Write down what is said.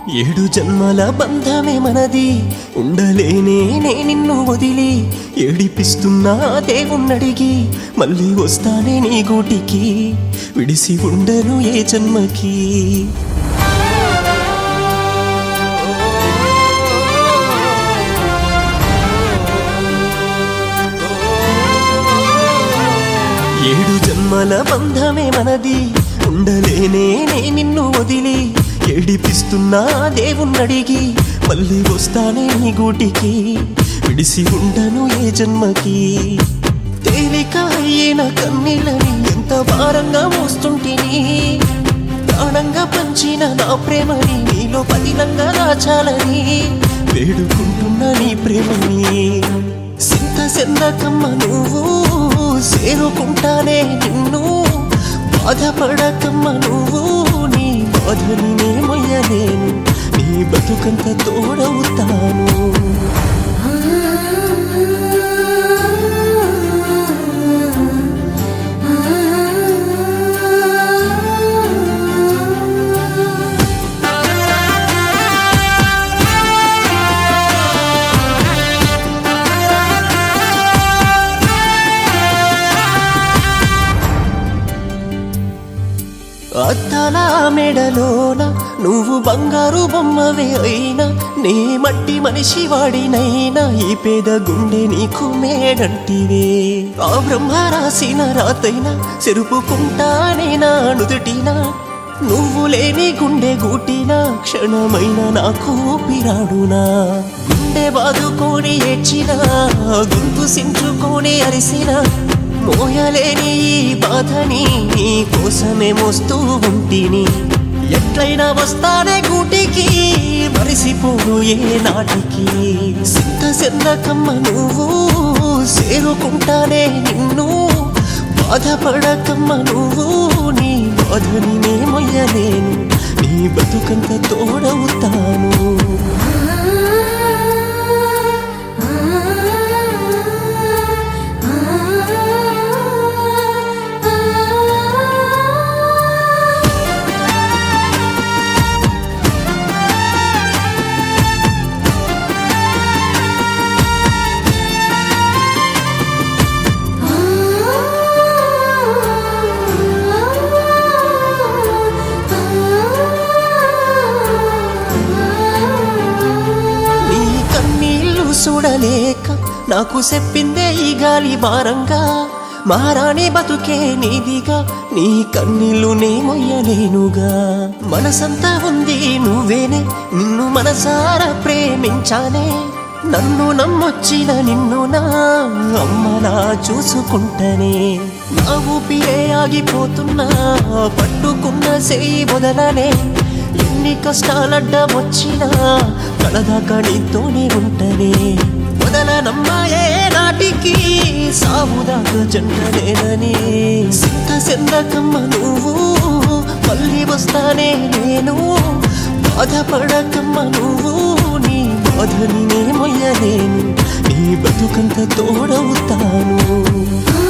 ఏడు జన్మల బంధమే మనది ఉండలేనే నే నిన్ను వదిలి ఏడిపిస్తున్నా దేవుణ్ణడిగి మళ్ళీ వస్తానే నీ గూటికి విడిసి ఉండను ఏ జన్మకి ఏడు జన్మల బంధమే మనది ఉండలేనే నే నిన్ను వదిలి ఏడిపిస్తున్నా దేవుణ్ణడిగి మళ్ళీ వస్తానే నీ గూటికి విడిసి ఉండను ఏ జన్మకి తేలిక అయిన కన్నీళ్ళని ఎంత భారంగా మోస్తుంటిని ప్రాణంగా పంచిన నా ప్రేమని నీలో పదిలంగా దాచాలని వేడుకుంటున్న నీ ప్రేమని సింత సెందకమ్మ నువ్వు చేరుకుంటానే నిన్ను బాధపడకమ్మ నువ్వు నీ బాధని నే మొయ్యలేను నీ బతుకంత తోడవుతాను అద్దాల మెడలోన నువ్వు బంగారు బొమ్మవే అయినా నే మట్టి మనిషి వాడినైనా ఈ పేద గుండె నీకు మేడంటివే ఆ బ్రహ్మ రాసిన రాతైనా చెరుపుకుంటానే నా నుదుటినా నువ్వు లేని గుండె గూటిన క్షణమైన నాకు పిరాడునా గుండె బాదుకొని ఏడ్చిన గొంతు సించుకొని అరిసిన మోయలేని ఈ బాధని నీ కోసమే మోస్తూ ఉంటిని ఎట్లయినా వస్తానే గూటికి మరిసిపోను ఏ నాటికి సిద్ధ సెందకమ్మ నువ్వు చేరుకుంటానే నిన్ను బాధపడకమ్మ నువ్వు నీ బాధని నే మొయ్యలేను నీ బతుకంత తోడవుతాను నీ కన్నీళ్లు చూడలేక నాకు చెప్పిందే ఈ గాలి భారంగా మారాని బతుకే నీదిగా నీ కన్నీళ్లు నే మొయ్యలేనుగా మనసంతా ఉంది నువ్వేనే నిన్ను మనసారా ప్రేమించానే నన్ను నమ్మొచ్చిన నిన్ను నా అమ్మలా చూసుకుంటనే నా ఊపిరే ఆగిపోతున్నా పట్టుకున్న చేయి వదలనే ఎన్ని కష్టాలడ్డమొచ్చినా కడదాకా నీతోనే ఉంటనే వదలనమ్మాయే నాటికి సావుదాకా జంటనేనని సింత సెందకమ్మ నువ్వు మళ్ళీ వస్తానే నేను బాధపడకమ్మ నువ్వు నీ బాధని నే మొయ్యలేను నీ బతుకంత తోడవుతాను